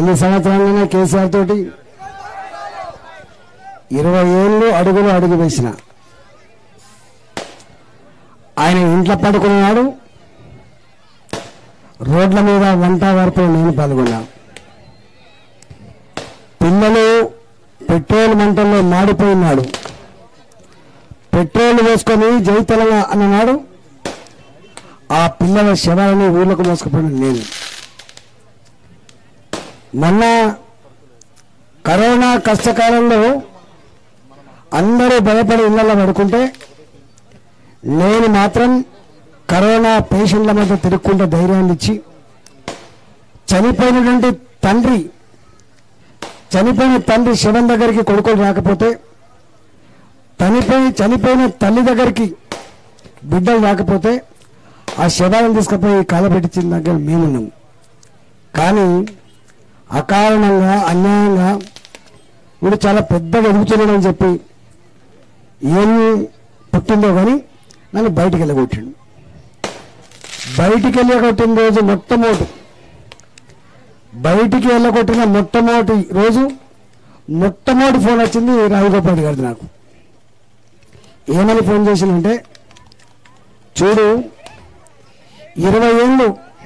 ఎన్ని సంవత్సరాలైనా కేసీఆర్ తోటి ఇరవై ఏళ్ళు అడుగులు అడుగు వేసిన ఆయన ఇంట్లో పడుకున్నాడు రోడ్ల మీద వంట వరకు నేను పాల్గొన్నా పిల్లలు పెట్రోల్ మంటల్లో మాడిపోయినాడు పెట్రోల్ వేసుకొని జై తెలంగాణ అన్ననాడు ఆ పిల్లల శవాలని ఊర్లకు మోసుకుపోయిన నేను మొన్న కరోనా కష్టకాలంలో అందరూ భయపడి ఇళ్లలో పడుకుంటే నేను మాత్రం కరోనా పేషెంట్ల మధ్య తిరుక్కుంటే ధైర్యాన్ని ఇచ్చి చనిపోయినటువంటి తండ్రి చనిపోయిన తండ్రి శవం దగ్గరికి కొడుకులు రాకపోతే చనిపోయి చనిపోయిన తల్లి దగ్గరికి బిడ్డలు రాకపోతే ఆ శవాలను తీసుకుపోయి కాలబెట్టించిన దగ్గర మేమున్నాం కానీ అకారణంగా అన్యాయంగా వీడు చాలా పెద్దగా ఎదుగుతున్నాడని చెప్పి ఏం పుట్టిందో కానీ నన్ను బయటికి వెళ్ళగొట్టిండు బయటికి వెళ్ళగొట్టిన రోజు మొట్టమొదటి బయటికి వెళ్ళగొట్టిన మొట్టమొదటి రోజు మొట్టమొదటి ఫోన్ వచ్చింది రావుగోపాల్ గారిది నాకు ఏమని ఫోన్ చేసిందంటే చూడు ఇరవై ఏళ్ళు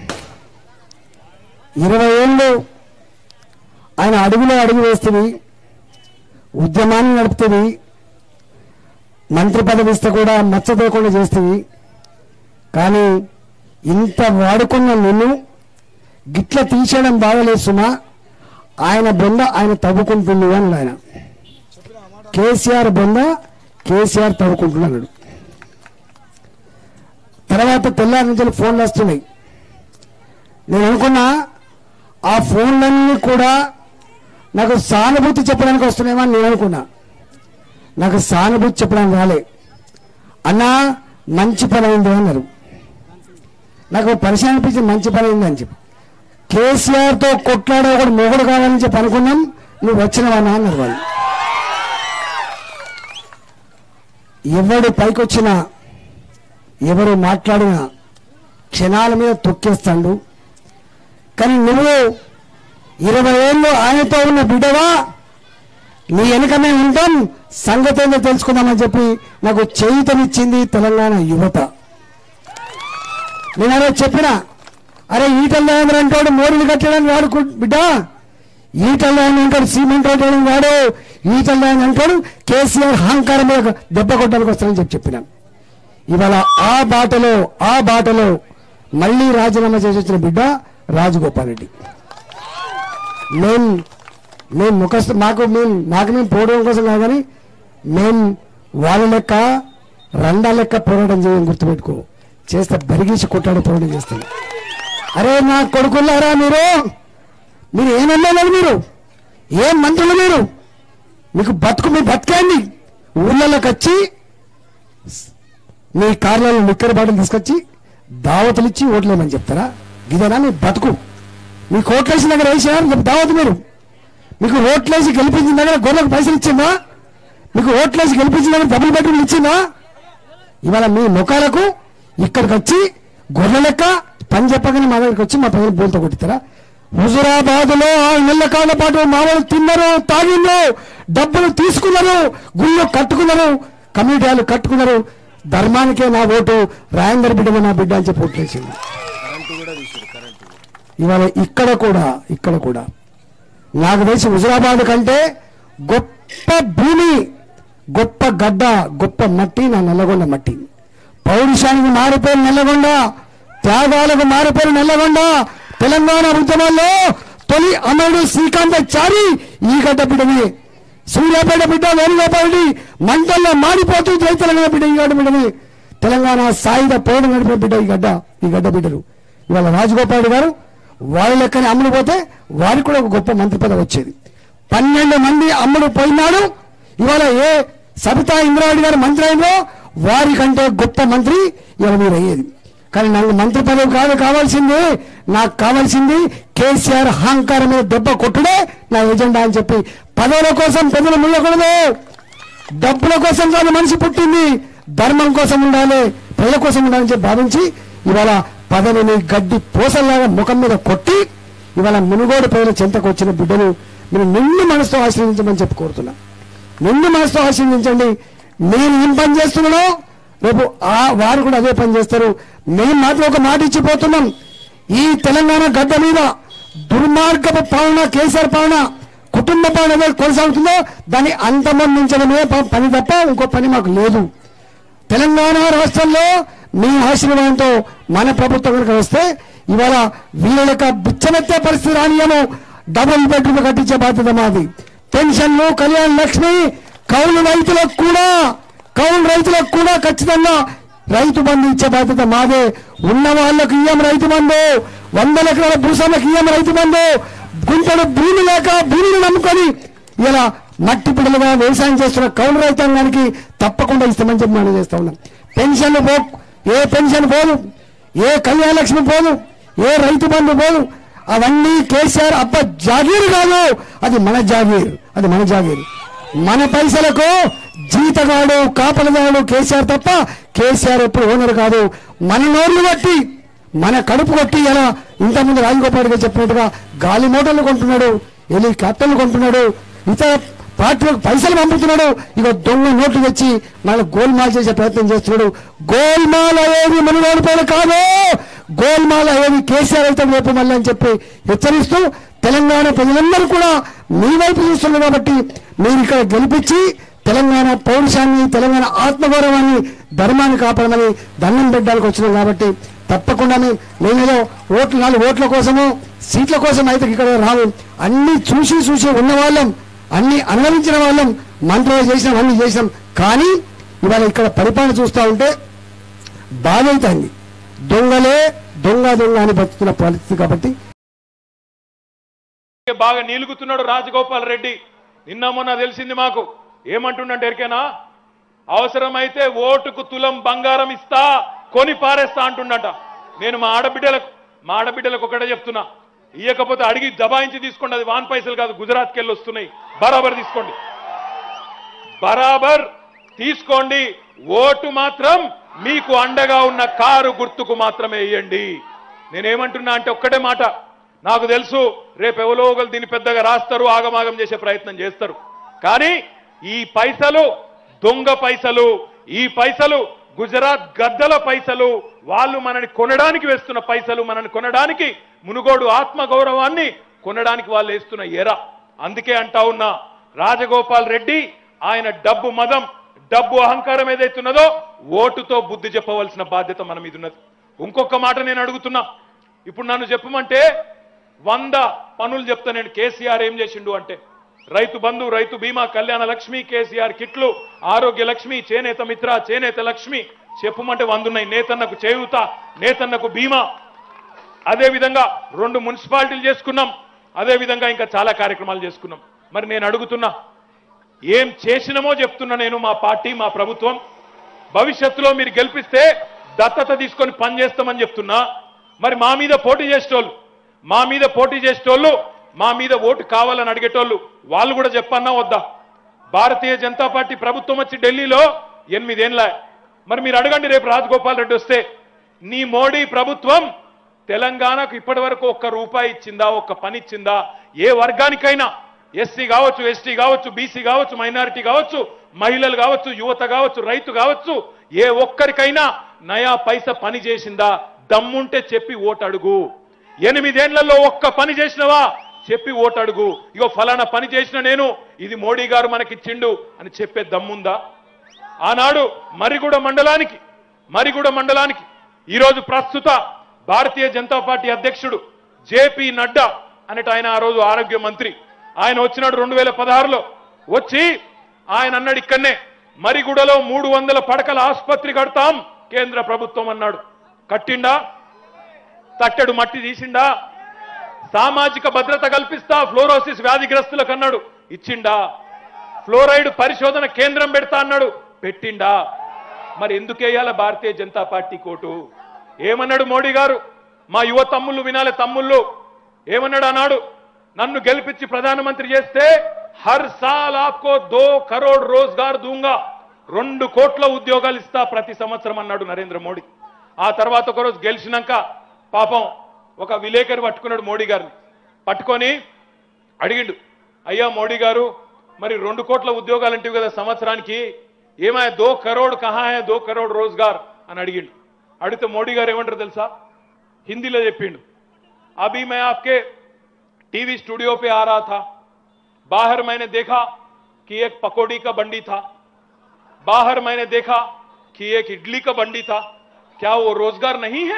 ఇరవై ఏళ్ళు ఆయన అడుగులో అడుగు వేస్తుంది ఉద్యమాన్ని నడుపుతుంది మంత్రి పదవి ఇస్తే కూడా మచ్చపోకుండా చేస్తుంది కానీ ఇంత వాడుకున్న నిన్ను గిట్ల తీసేయడం బాగలేదు సుమా ఆయన బొంద ఆయన తవ్వుకుంటుంది అని ఆయన కేసీఆర్ బొంద కేసీఆర్ తవ్వుకుంటున్నాడు తర్వాత తెల్లారి నుంచి ఫోన్లు వస్తున్నాయి నేను అనుకున్నా ఆ ఫోన్లన్నీ కూడా నాకు సానుభూతి చెప్పడానికి వస్తున్నాయేమో అని నేను అనుకున్నా నాకు సానుభూతి చెప్పడానికి రాలే అన్నా మంచి పని అయింది అన్నారు నాకు పరిచయం అనిపించింది మంచి పని అయింది అని చెప్పి కేసీఆర్తో కొట్లాడే ఒకడు మొగుడు కావాలని చెప్పి అనుకున్నాం నువ్వు వచ్చినవానా అన్నారు వాళ్ళు ఎవడు పైకొచ్చినా ఎవరు మాట్లాడినా క్షణాల మీద తొక్కేస్తాడు కానీ నువ్వు ఇరవై ఏళ్ళు ఆయనతో ఉన్న బిడ్డవా నీ వెనుక మేము ఉంటాం సంగతి ఏందో తెలుసుకుందామని చెప్పి నాకు చేయుతనిచ్చింది తెలంగాణ యువత నేను అదే చెప్పిన అరే ఈటల్ రాజేంద్ర అంటాడు మోడీలు కట్టడానికి వాడు కు- బిడ్డ ఈటల్ రాజేంద్ర అంటాడు సిమెంట్ కట్టడానికి వాడు ఈటల్ రాజేంద్ర అంటాడు కేసీఆర్ అహంకారం మీద దెబ్బ కొట్టడానికి వస్తానని చెప్పి చెప్పినాను ఇవాళ ఆ బాటలో ఆ బాటలో మళ్ళీ రాజీనామా చేసి వచ్చిన బిడ్డ రాజగోపాల్ రెడ్డి మేము మేము ముఖ మాకు మేము నాకు మేము పోవడం కోసం కాదు కానీ మేము వాళ్ళ లెక్క రండా లెక్క పోరాటం చేయం గుర్తుపెట్టుకో చేస్తే బరిగీసి కొట్టాడు పోరాటం చేస్తాం అరే నా కొడుకున్నారా మీరు మీరు ఏం ఎమ్మెల్యేలు మీరు ఏం మంత్రులు మీరు మీకు బతుకు మీ బతకండి ఊళ్ళలోకి వచ్చి మీ కార్లలో లిక్కర్ బాటిల్ తీసుకొచ్చి దావతులు ఇచ్చి ఓట్లేమని చెప్తారా ఇదేనా మీ బతుకు మీ కోట్లేసిన దగ్గర వేసినారు దావత్ మీరు మీకు ఓట్లేసి గెలిపించిన దగ్గర గొర్రెలకు పైసలు ఇచ్చిందా మీకు ఓట్లేసి గెలిపించిన దగ్గర డబుల్ బెడ్రూమ్ ఇచ్చిందా ఇవాళ మీ ముఖాలకు ఇక్కడికి వచ్చి గొర్రె లెక్క పని చెప్పగానే మా దగ్గరికి వచ్చి మా ప్రజలు బోల్తో కొట్టిస్తారా హుజురాబాద్ లో ఆరు నెలల కాల పాటు మా వాళ్ళు తిన్నారు తాగిన్నారు డబ్బులు తీసుకున్నారు గుళ్ళు కట్టుకున్నారు కమ్యూనిటీలు కట్టుకున్నారు ధర్మానికే నా ఓటు రాయందర్ బిడ్డ నా బిడ్డ అని చెప్పి ఓట్లేసింది ఇవాళ ఇక్కడ కూడా ఇక్కడ కూడా నాకు తెలిసి హుజురాబాద్ కంటే గొప్ప భూమి గొప్ప గడ్డ గొప్ప మట్టి నా నల్లగొండ మట్టి పౌరుషానికి మారిపోయిన నల్లగొండ త్యాగాలకు మారిపోయిన నల్లగొండ తెలంగాణ ఉద్యమాల్లో తొలి అమరుడు శ్రీకాంతాచారి ఈ గడ్డ బిడ్డని సూర్యాపేట బిడ్డ వేణుగోపాల్ రెడ్డి మంటల్లో మాడిపోతూ జై తెలంగాణ బిడ్డ ఈ గడ్డ బిడ్డని తెలంగాణ సాయుధ పోడు నడిపే బిడ్డ ఈ గడ్డ ఈ గడ్డ బిడ్డలు ఇవాళ రాజగోపాల్ రెడ్డి గారు వాళ్ళ లెక్కని అమ్ముడు పోతే వారికి కూడా ఒక గొప్ప మంత్రి పదవి వచ్చేది పన్నెండు మంది అమ్ముడు పోయినాడు ఇవాళ ఏ సబితా ఇంద్రారెడ్డి గారు మంత్రి అయినో వారికంటే గొప్ప మంత్రి ఇవాళ మీరు అయ్యేది కానీ నాకు మంత్రి పదవి కాదు కావాల్సింది నాకు కావాల్సింది కేసీఆర్ అహంకారం మీద దెబ్బ కొట్టుడే నా ఎజెండా అని చెప్పి పదవుల కోసం పెద్దలు ముళ్ళకూడదు డబ్బుల కోసం కాదు మనిషి పుట్టింది ధర్మం కోసం ఉండాలి ప్రజల కోసం ఉండాలని చెప్పి భావించి ఇవాళ పదవిని గడ్డి పూసల్లాగా ముఖం మీద కొట్టి ఇవాళ మునుగోడు ప్రజల చెంతకు వచ్చిన బిడ్డను మీరు నిన్ను మనసుతో ఆశీర్వదించమని చెప్పి కోరుతున్నా నిన్ను మనసుతో ఆశీర్వదించండి నేను ఏం పని చేస్తున్నానో రేపు ఆ వారు కూడా అదే పని చేస్తారు మేము మాత్రం ఒక మాట ఇచ్చిపోతున్నాం ఈ తెలంగాణ గడ్డ మీద దుర్మార్గపు పాలన కేసీఆర్ పాలన కుటుంబ పాలన ఏదైతే కొనసాగుతుందో దాన్ని అంతమందించడమే ప- పని తప్ప ఇంకో పని మాకు లేదు తెలంగాణ రాష్ట్రంలో మీ ఆశీర్వాదంతో మన ప్రభుత్వం కనుక వస్తే ఇవాళ వీళ్ళ యొక్క బిచ్చమెత్తే పరిస్థితి రానియము డబుల్ బెడ్రూమ్ కట్టించే బాధ్యత మాది పెన్షన్లు కళ్యాణ లక్ష్మి కౌలు రైతులకు కూడా కౌలు రైతులకు కూడా ఖచ్చితంగా రైతు బంధు ఇచ్చే బాధ్యత మాదే ఉన్న వాళ్ళకు ఇయ్యం రైతు బంధు వందల ఎకరాల భూస్వామికి ఇయ్యం రైతు బంధు గుంటడు భూమి లేక భూమిని నమ్ముకొని ఇలా మట్టి పిల్లలుగా వ్యవసాయం చేస్తున్న కౌలు రైతాంగానికి తప్పకుండా ఇస్తామని చెప్పి మనం చేస్తా ఉన్నాం పెన్షన్లు పో ఏ పెన్షన్ పోదు ఏ కళ్యాణ లక్ష్మి పోదు ఏ రైతు బంధు పోదు అవన్నీ కేసీఆర్ అబ్బ జాగీరు కాదు అది మన జాగీర్ అది మన జాగీర్ మన పైసలకు జీతగాడు కాపలగాడు కేసీఆర్ తప్ప కేసీఆర్ ఎప్పుడు ఓనర్ కాదు మన నోర్లు బట్టి మన కడుపు కొట్టి ఇలా ఇంతకుముందు రాజగోపాల్ గారు చెప్పినట్టుగా గాలి మోటార్లు కొంటున్నాడు హెలికాప్టర్లు కొంటున్నాడు ఇతర పార్టీలకు పైసలు పంపుతున్నాడు ఇక దొంగ నోట్లు తెచ్చి మన గోల్మాల్ చేసే ప్రయత్నం చేస్తున్నాడు గోల్మాల్ అయ్యేది మనుగోడు పేరు కాదు గోల్మాల్ అయ్యేది కేసీఆర్ అయితే రేపు మళ్ళీ అని చెప్పి హెచ్చరిస్తూ తెలంగాణ ప్రజలందరూ కూడా మీ వైపు చూస్తున్నారు కాబట్టి మీరు ఇక్కడ గెలిపించి తెలంగాణ పౌరుషాన్ని తెలంగాణ ఆత్మగౌరవాన్ని ధర్మాన్ని కాపాడమని దండం పెట్టడానికి వచ్చినాం కాబట్టి తప్పకుండా మేమేదో ఓట్లు నాలుగు ఓట్ల కోసము సీట్ల కోసం అయితే ఇక్కడ రావు అన్ని చూసి చూసి ఉన్న వాళ్ళం అన్ని అనుభవించిన వాళ్ళం మంత్రులు చేసినాం అన్ని చేసినాం కానీ ఇవాళ ఇక్కడ పరిపాలన చూస్తూ ఉంటే బాధ అవుతుంది దొంగలే దొంగ దొంగ అని బతుకుతున్న పరిస్థితి కాబట్టి బాగా నీలుగుతున్నాడు రాజగోపాల్ రెడ్డి నిన్న మొన్న తెలిసింది మాకు ఏమంటుండంటే ఎరికేనా అవసరమైతే ఓటుకు తులం బంగారం ఇస్తా కొని పారేస్తా అంటుండట నేను మా ఆడబిడ్డలకు మా ఆడబిడ్డలకు ఒకటే చెప్తున్నా ఇయ్యకపోతే అడిగి దబాయించి తీసుకోండి అది వాన్ పైసలు కాదు గుజరాత్కి వెళ్ళి వస్తున్నాయి బరాబర్ తీసుకోండి బరాబర్ తీసుకోండి ఓటు మాత్రం మీకు అండగా ఉన్న కారు గుర్తుకు మాత్రమే వేయండి నేనేమంటున్నా అంటే ఒక్కటే మాట నాకు తెలుసు రేపు ఎవరో ఒకరు దీన్ని పెద్దగా రాస్తారు ఆగమాగం చేసే ప్రయత్నం చేస్తారు కానీ ఈ పైసలు దొంగ పైసలు ఈ పైసలు గుజరాత్ గద్దల పైసలు వాళ్ళు మనని కొనడానికి వేస్తున్న పైసలు మనని కొనడానికి మునుగోడు ఆత్మ గౌరవాన్ని కొనడానికి వాళ్ళు వేస్తున్న ఎర అందుకే అంటా ఉన్నా రాజగోపాల్ రెడ్డి ఆయన డబ్బు మదం డబ్బు అహంకారం ఏదైతున్నదో ఓటుతో బుద్ధి చెప్పవలసిన బాధ్యత మన మీద ఉన్నది ఇంకొక మాట నేను అడుగుతున్నా ఇప్పుడు నన్ను చెప్పమంటే వంద పనులు చెప్తా నేను కేసీఆర్ ఏం చేసిండు అంటే రైతు బంధు రైతు బీమా కళ్యాణ లక్ష్మి కేసీఆర్ కిట్లు ఆరోగ్య లక్ష్మి చేనేత మిత్ర చేనేత లక్ష్మి చెప్పమంటే వందున్నాయి నేతన్నకు చేయూత నేతన్నకు బీమా అదే విధంగా రెండు మున్సిపాలిటీలు చేసుకున్నాం అదే విధంగా ఇంకా చాలా కార్యక్రమాలు చేసుకున్నాం మరి నేను అడుగుతున్నా ఏం చేసినామో చెప్తున్నా నేను మా పార్టీ మా ప్రభుత్వం భవిష్యత్తులో మీరు గెలిపిస్తే దత్తత తీసుకొని పనిచేస్తామని చెప్తున్నా మరి మా మీద పోటీ చేసేటోళ్ళు మా మీద పోటీ చేసేటోళ్ళు మా మీద ఓటు కావాలని అడిగేటోళ్ళు వాళ్ళు కూడా చెప్పన్నా వద్దా భారతీయ జనతా పార్టీ ప్రభుత్వం వచ్చి ఢిల్లీలో ఎనిమిదేళ్ళ మరి మీరు అడగండి రేపు రాజగోపాల్ రెడ్డి వస్తే నీ మోడీ ప్రభుత్వం తెలంగాణకు ఇప్పటి వరకు ఒక్క రూపాయి ఇచ్చిందా ఒక్క పని ఇచ్చిందా ఏ వర్గానికైనా ఎస్సీ కావచ్చు ఎస్టీ కావచ్చు బీసీ కావచ్చు మైనారిటీ కావచ్చు మహిళలు కావచ్చు యువత కావచ్చు రైతు కావచ్చు ఏ ఒక్కరికైనా నయా పైస పని చేసిందా దమ్ముంటే చెప్పి ఓటు అడుగు ఎనిమిదేళ్లలో ఒక్క పని చేసినవా చెప్పి ఓటు అడుగు ఇగో ఫలానా పని చేసిన నేను ఇది మోడీ గారు మనకిచ్చిండు అని చెప్పే దమ్ముందా ఆనాడు మరిగూడ మండలానికి మరిగూడ మండలానికి ఈరోజు ప్రస్తుత భారతీయ జనతా పార్టీ అధ్యక్షుడు జేపీ నడ్డా అనేట ఆయన ఆ రోజు ఆరోగ్య మంత్రి ఆయన వచ్చినాడు రెండు వేల పదహారులో వచ్చి ఆయన అన్నాడు ఇక్కడనే మరిగూడలో మూడు వందల పడకల ఆసుపత్రి కడతాం కేంద్ర ప్రభుత్వం అన్నాడు కట్టిండా తట్టెడు మట్టి తీసిండా సామాజిక భద్రత కల్పిస్తా ఫ్లోరోసిస్ వ్యాధిగ్రస్తులకు అన్నాడు ఇచ్చిండా ఫ్లోరైడ్ పరిశోధన కేంద్రం పెడతా అన్నాడు పెట్టిండా మరి ఎందుకు వేయాల భారతీయ జనతా పార్టీ కోటు ఏమన్నాడు మోడీ గారు మా యువ తమ్ముళ్ళు వినాలి తమ్ముళ్ళు ఏమన్నాడు అన్నాడు నన్ను గెలిపించి ప్రధానమంత్రి చేస్తే హర్ సాల్ ఆప్కో దో కరోడ్ రోజ్గార్ దూంగా రెండు కోట్ల ఉద్యోగాలు ఇస్తా ప్రతి సంవత్సరం అన్నాడు నరేంద్ర మోడీ ఆ తర్వాత ఒకరోజు గెలిచినాక పాపం ఒక విలేకరి పట్టుకున్నాడు మోడీ గారిని పట్టుకొని అడిగిండు అయ్యా మోడీ గారు మరి రెండు కోట్ల ఉద్యోగాలు అంటివి కదా సంవత్సరానికి ఏమాయ దో కరోడ్ కహాయ దో కరోడ్ రోజ్గార్ అని అడిగిండు అడిగితే మోడీ గారు ఏమంటారు తెలుసా హిందీలో చెప్పిండు అభి మే ఆప్కే टीवी स्टूडियो पे आ रहा था बाहर मैंने देखा कि एक पकौड़ी का बंडी था बाहर मैंने देखा कि एक इडली का बंडी था क्या वो रोजगार नहीं है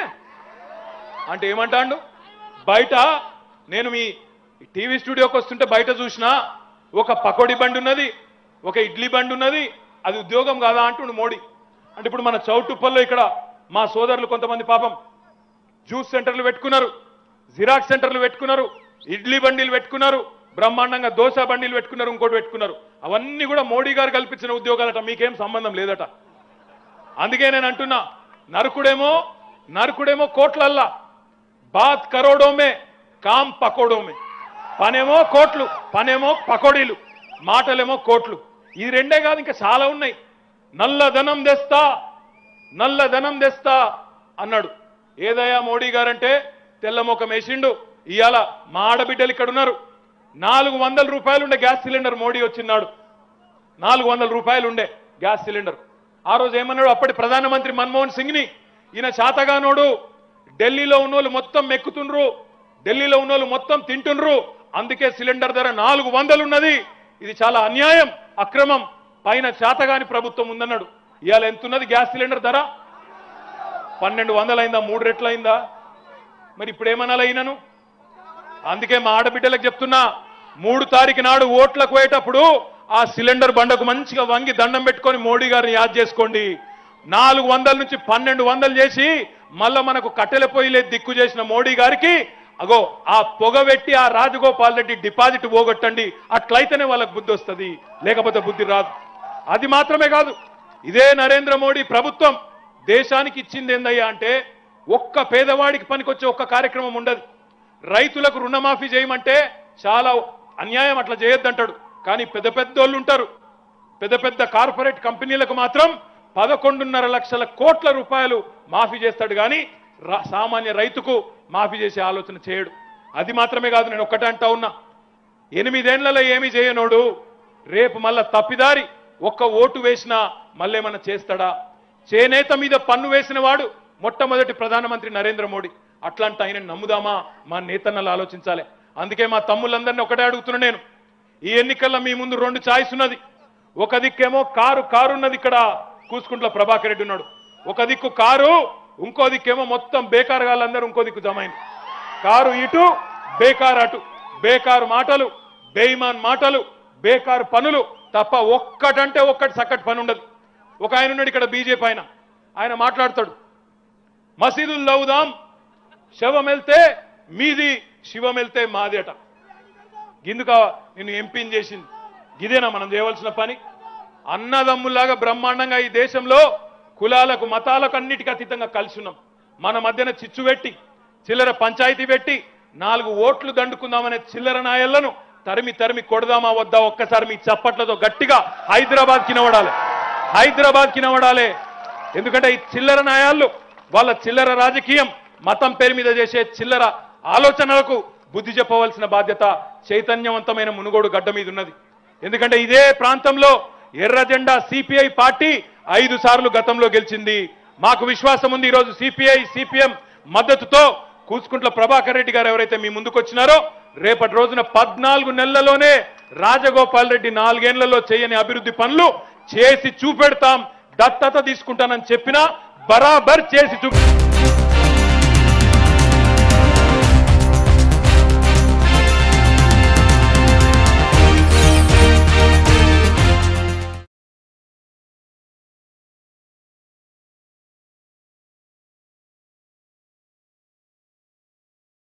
అంటే ఏమంటాడు బయట నేను మీ టీవీ స్టూడియోకి వస్తుంటే బయట చూసినా ఒక పకోడీ బండి ఉన్నది ఒక ఇడ్లీ బండి ఉన్నది అది ఉద్యోగం కాదా అంటుండు మోడీ అంటే ఇప్పుడు మన చౌటుప్పల్లో ఇక్కడ మా సోదరులు కొంతమంది పాపం జ్యూస్ సెంటర్లు పెట్టుకున్నారు జిరాక్స్ సెంటర్లు పెట్టుకున్నారు ఇడ్లీ బండిలు పెట్టుకున్నారు బ్రహ్మాండంగా దోశ బండిలు పెట్టుకున్నారు ఇంకోటి పెట్టుకున్నారు అవన్నీ కూడా మోడీ గారు కల్పించిన ఉద్యోగాలట మీకేం సంబంధం లేదట అందుకే నేను అంటున్నా నరకుడేమో నరకుడేమో కోట్లల్లా బాత్ కరోడోమే కామ్ పకోడోమే పనేమో కోట్లు పనేమో పకోడీలు మాటలేమో కోట్లు ఈ రెండే కాదు ఇంకా చాలా ఉన్నాయి నల్లధనం తెస్తా నల్లధనం తెస్తా అన్నాడు ఏదయ్యా మోడీ గారంటే తెల్లమొఖం వేసిండు ఇవాళ మా ఆడబిడ్డలు ఇక్కడ ఉన్నారు నాలుగు వందల రూపాయలు ఉండే గ్యాస్ సిలిండర్ మోడీ వచ్చిన్నాడు నాలుగు వందల రూపాయలు ఉండే గ్యాస్ సిలిండర్ ఆ రోజు ఏమన్నాడు అప్పటి ప్రధానమంత్రి మన్మోహన్ సింగ్ ని ఈయన చాతగానోడు ఢిల్లీలో ఉన్నోళ్ళు మొత్తం మెక్కుతుండ్రు ఢిల్లీలో ఉన్నోళ్ళు మొత్తం తింటుండ్రు అందుకే సిలిండర్ ధర నాలుగు వందలు ఉన్నది ఇది చాలా అన్యాయం అక్రమం పైన చాతగాని ప్రభుత్వం ఉందన్నాడు ఇవాళ ఎంత ఉన్నది గ్యాస్ సిలిండర్ ధర పన్నెండు వందలు అయిందా మూడు రెట్లు అయిందా మరి ఇప్పుడు ఏమనాలి అయినను అందుకే మా ఆడబిడ్డలకు చెప్తున్నా మూడు తారీఖు నాడు ఓట్లకు పోయేటప్పుడు ఆ సిలిండర్ బండకు మంచిగా వంగి దండం పెట్టుకొని మోడీ గారిని యాద్ చేసుకోండి నాలుగు వందల నుంచి పన్నెండు వందలు చేసి మళ్ళా మనకు కట్టెల పొయ్యిలే దిక్కు చేసిన మోడీ గారికి అగో ఆ పొగ పెట్టి ఆ రాజగోపాల్ రెడ్డి డిపాజిట్ పోగొట్టండి అట్లయితేనే వాళ్ళకు బుద్ధి వస్తుంది లేకపోతే బుద్ధి రాదు అది మాత్రమే కాదు ఇదే నరేంద్ర మోడీ ప్రభుత్వం దేశానికి ఇచ్చింది ఏందయ్యా అంటే ఒక్క పేదవాడికి పనికొచ్చే ఒక్క కార్యక్రమం ఉండదు రైతులకు రుణమాఫీ చేయమంటే చాలా అన్యాయం అట్లా చేయొద్దంటాడు కానీ పెద్ద పెద్దోళ్ళు ఉంటారు పెద్ద పెద్ద కార్పొరేట్ కంపెనీలకు మాత్రం పదకొండున్నర లక్షల కోట్ల రూపాయలు మాఫీ చేస్తాడు కానీ రా- సామాన్య రైతుకు మాఫీ చేసే ఆలోచన చేయడు అది మాత్రమే కాదు నేను ఒక్కటే అంటా ఉన్నా ఎనిమిదేళ్లలో ఏమి చేయనోడు రేపు మళ్ళా తప్పిదారి ఒక్క ఓటు వేసినా మళ్ళేమన్నా చేస్తాడా చేనేత మీద పన్ను వేసిన వాడు మొట్టమొదటి ప్రధానమంత్రి నరేంద్ర మోడీ అట్లాంటి ఆయన నమ్ముదామా మా నేతన్నలు ఆలోచించాలి అందుకే మా తమ్ముళ్ళందరినీ ఒకటే అడుగుతున్నా నేను ఈ ఎన్నికల్లో మీ ముందు రెండు ఛాయిస్ ఉన్నది ఒక దిక్కేమో కారు కారు ఉన్నది ఇక్కడ కూసుకుంట్ల ప్రభాకర్ రెడ్డి ఉన్నాడు ఒక దిక్కు కారు ఇంకో దిక్కేమో మొత్తం బేకారు వాళ్ళందరూ ఇంకో దిక్కు జమైంది కారు ఇటు బేకారు అటు బేకారు మాటలు బేయిమాన్ మాటలు బేకారు పనులు తప్ప ఒక్కటంటే ఒక్కటి చక్కటి పని ఉండదు ఒక ఆయన ఉన్నాడు ఇక్కడ బీజేపీ ఆయన ఆయన మాట్లాడతాడు మసీదులు లవుదాం శవం వెళ్తే మీది శివం వెళ్తే మాది అట గిందుక నిన్ను ఎంపీని చేసింది ఇదేనా మనం చేయవలసిన పని అన్నదమ్ములాగా బ్రహ్మాండంగా ఈ దేశంలో కులాలకు మతాలకు అన్నిటికీ అతీతంగా కలిసి ఉన్నాం మన మధ్యన చిచ్చు పెట్టి చిల్లర పంచాయతీ పెట్టి నాలుగు ఓట్లు దండుకుందామనే చిల్లర నాయళ్లను తరిమి తరిమి కొడదామా వద్దా ఒక్కసారి మీ చప్పట్లతో గట్టిగా హైదరాబాద్ కి నవడాలి హైదరాబాద్ కి నవడాలి ఎందుకంటే ఈ చిల్లర నాయాళ్ళు వాళ్ళ చిల్లర రాజకీయం మతం పేరు మీద చేసే చిల్లర ఆలోచనలకు బుద్ధి చెప్పవలసిన బాధ్యత చైతన్యవంతమైన మునుగోడు గడ్డ మీద ఉన్నది ఎందుకంటే ఇదే ప్రాంతంలో ఎర్ర జెండా సిపిఐ పార్టీ ఐదు సార్లు గతంలో గెలిచింది మాకు విశ్వాసం ఉంది ఈరోజు సిపిఐ సిపిఎం మద్దతుతో కూచుకుంట్ల ప్రభాకర్ రెడ్డి గారు ఎవరైతే మీ ముందుకు వచ్చినారో రేపటి రోజున పద్నాలుగు నెలల్లోనే రాజగోపాల్ రెడ్డి నాలుగేళ్లలో చేయని అభివృద్ధి పనులు చేసి చూపెడతాం దత్తత తీసుకుంటానని చెప్పినా బరాబర్ చేసి చూపి